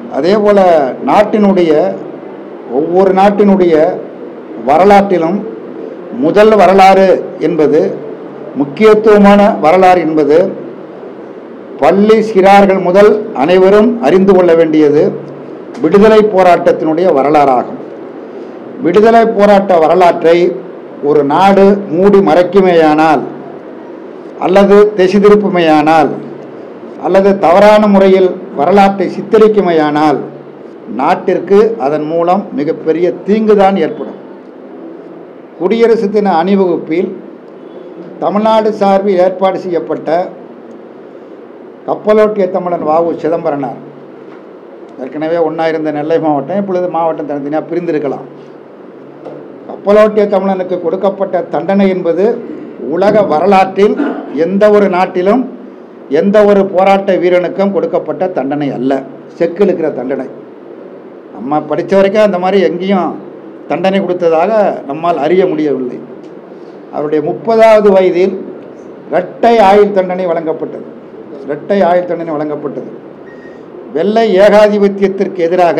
அதே போல் நாட்டினுடைய ஒவ்வொரு நாட்டினுடைய வரலாற்றிலும் முதல் வரலாறு என்பது முக்கியத்துவமான வரலாறு என்பது பள்ளி சிறார்கள் முதல் அனைவரும் அறிந்து கொள்ள வேண்டியது விடுதலை போராட்டத்தினுடைய வரலாறாகும் விடுதலை போராட்ட வரலாற்றை ஒரு நாடு மூடி மறைக்குமேயானால் அல்லது திசை திருப்புமையானால் அல்லது தவறான முறையில் வரலாற்றை சித்தரிக்குமையானால் நாட்டிற்கு அதன் மூலம் மிகப்பெரிய தீங்குதான் ஏற்படும் குடியரசு தின அணிவகுப்பில் தமிழ்நாடு சார்பில் ஏற்பாடு செய்யப்பட்ட கப்பலோட்டிய தமிழன் வாவு சிதம்பரனார் ஏற்கனவே ஒன்றா இருந்த நெல்லை மாவட்டம் இப்பொழுது மாவட்டம் தனித்தனியாக பிரிந்திருக்கலாம் கப்பலோட்டிய தமிழனுக்கு கொடுக்கப்பட்ட தண்டனை என்பது உலக வரலாற்றில் எந்த ஒரு நாட்டிலும் எந்த ஒரு போராட்ட வீரனுக்கும் கொடுக்கப்பட்ட தண்டனை அல்ல செக்கில் இருக்கிற தண்டனை நம்ம படித்த வரைக்கும் அந்த மாதிரி எங்கேயும் தண்டனை கொடுத்ததாக நம்மால் அறிய முடியவில்லை அவருடைய முப்பதாவது வயதில் இரட்டை ஆயுள் தண்டனை வழங்கப்பட்டது இரட்டை ஆயுள் தண்டனை வழங்கப்பட்டது வெள்ளை ஏகாதிபத்தியத்திற்கு எதிராக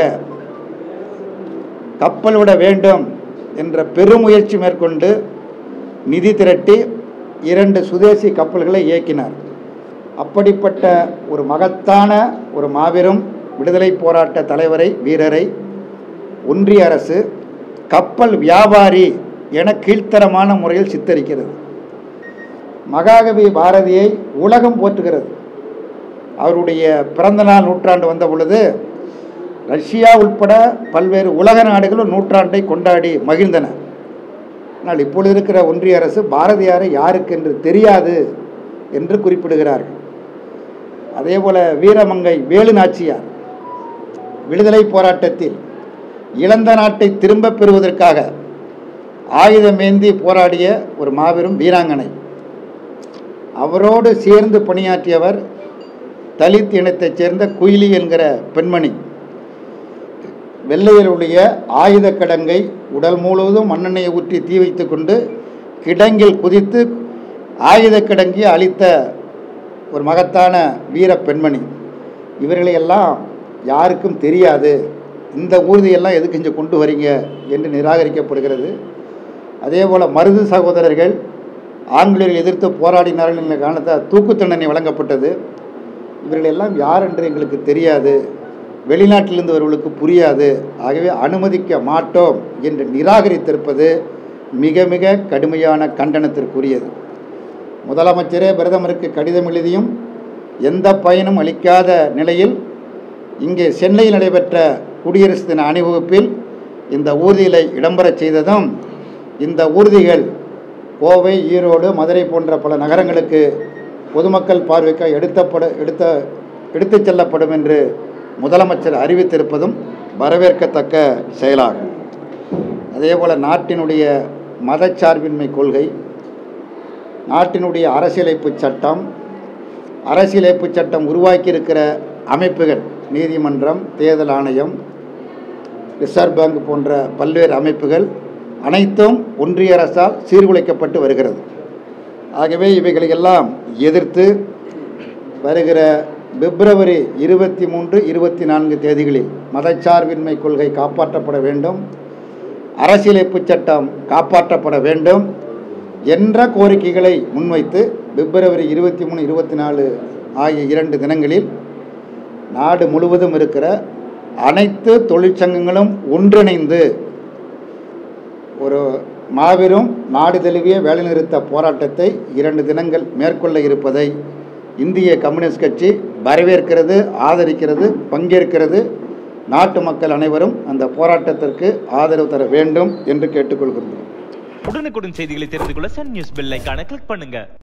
கப்பல் விட வேண்டும் என்ற பெருமுயற்சி மேற்கொண்டு நிதி திரட்டி இரண்டு சுதேசி கப்பல்களை இயக்கினார் அப்படிப்பட்ட ஒரு மகத்தான ஒரு மாபெரும் விடுதலை போராட்ட தலைவரை வீரரை ஒன்றிய அரசு கப்பல் வியாபாரி என கீழ்த்தரமான முறையில் சித்தரிக்கிறது மகாகவி பாரதியை உலகம் போற்றுகிறது அவருடைய பிறந்தநாள் நூற்றாண்டு வந்த பொழுது ரஷ்யா உட்பட பல்வேறு உலக நாடுகளும் நூற்றாண்டை கொண்டாடி மகிழ்ந்தன ஆனால் இப்பொழுது இருக்கிற ஒன்றிய அரசு பாரதியாரை யாருக்கென்று தெரியாது என்று குறிப்பிடுகிறார்கள் அதே போல வீரமங்கை வேலு நாச்சியார் விடுதலை போராட்டத்தில் இழந்த நாட்டை திரும்பப் பெறுவதற்காக ஆயுதமேந்தி போராடிய ஒரு மாபெரும் வீராங்கனை அவரோடு சேர்ந்து பணியாற்றியவர் தலித் இனத்தைச் சேர்ந்த குயிலி என்கிற பெண்மணி வெள்ளையருடைய ஆயுத கிடங்கை உடல் முழுவதும் மண்ணெண்ணெயை ஊற்றி தீ வைத்து கொண்டு கிடங்கில் குதித்து ஆயுத கிடங்கி அழித்த ஒரு மகத்தான வீர பெண்மணி இவர்களையெல்லாம் யாருக்கும் தெரியாது இந்த ஊர்தியெல்லாம் எதுக்கு இங்கே கொண்டு வரீங்க என்று நிராகரிக்கப்படுகிறது அதே போல் மருது சகோதரர்கள் ஆங்கிலேயர்கள் எதிர்த்து போராடினார்கள் என்ற காரணத்தால் தூக்கு தண்டனை வழங்கப்பட்டது இவர்களெல்லாம் யார் என்று எங்களுக்கு தெரியாது வெளிநாட்டிலிருந்து வருவர்களுக்கு புரியாது ஆகவே அனுமதிக்க மாட்டோம் என்று நிராகரித்திருப்பது மிக மிக கடுமையான கண்டனத்திற்குரியது முதலமைச்சரே பிரதமருக்கு கடிதம் எழுதியும் எந்த பயனும் அளிக்காத நிலையில் இங்கே சென்னையில் நடைபெற்ற குடியரசு தின அணிவகுப்பில் இந்த ஊர்திகளை இடம்பெறச் செய்ததும் இந்த ஊர்திகள் கோவை ஈரோடு மதுரை போன்ற பல நகரங்களுக்கு பொதுமக்கள் பார்வைக்கு எடுத்தப்பட எடுத்த எடுத்துச் செல்லப்படும் என்று முதலமைச்சர் அறிவித்திருப்பதும் வரவேற்கத்தக்க செயலாகும் அதேபோல் நாட்டினுடைய மதச்சார்பின்மை கொள்கை நாட்டினுடைய அரசியலமைப்பு சட்டம் அரசியலமைப்பு சட்டம் உருவாக்கியிருக்கிற அமைப்புகள் நீதிமன்றம் தேர்தல் ஆணையம் ரிசர்வ் பேங்க் போன்ற பல்வேறு அமைப்புகள் அனைத்தும் ஒன்றிய அரசால் சீர்குலைக்கப்பட்டு வருகிறது ஆகவே இவைகளையெல்லாம் எதிர்த்து வருகிற பிப்ரவரி இருபத்தி மூன்று இருபத்தி நான்கு தேதிகளில் மதச்சார்பின்மை கொள்கை காப்பாற்றப்பட வேண்டும் அரசியலமைப்பு சட்டம் காப்பாற்றப்பட வேண்டும் என்ற கோரிக்கைகளை முன்வைத்து பிப்ரவரி இருபத்தி மூணு இருபத்தி நாலு ஆகிய இரண்டு தினங்களில் நாடு முழுவதும் இருக்கிற அனைத்து தொழிற்சங்கங்களும் ஒன்றிணைந்து ஒரு மாபெரும் நாடு தழுவிய வேலைநிறுத்த போராட்டத்தை இரண்டு தினங்கள் மேற்கொள்ள இருப்பதை இந்திய கம்யூனிஸ்ட் கட்சி வரவேற்கிறது ஆதரிக்கிறது பங்கேற்கிறது நாட்டு மக்கள் அனைவரும் அந்த போராட்டத்திற்கு ஆதரவு தர வேண்டும் என்று கேட்டுக்கொள்கின்றோம் உடனுக்குடன் செய்திகளை தெரிந்து கொள்ள சன் நியூஸ் பெல் ஐகானை கிளிக் பண்ணுங்க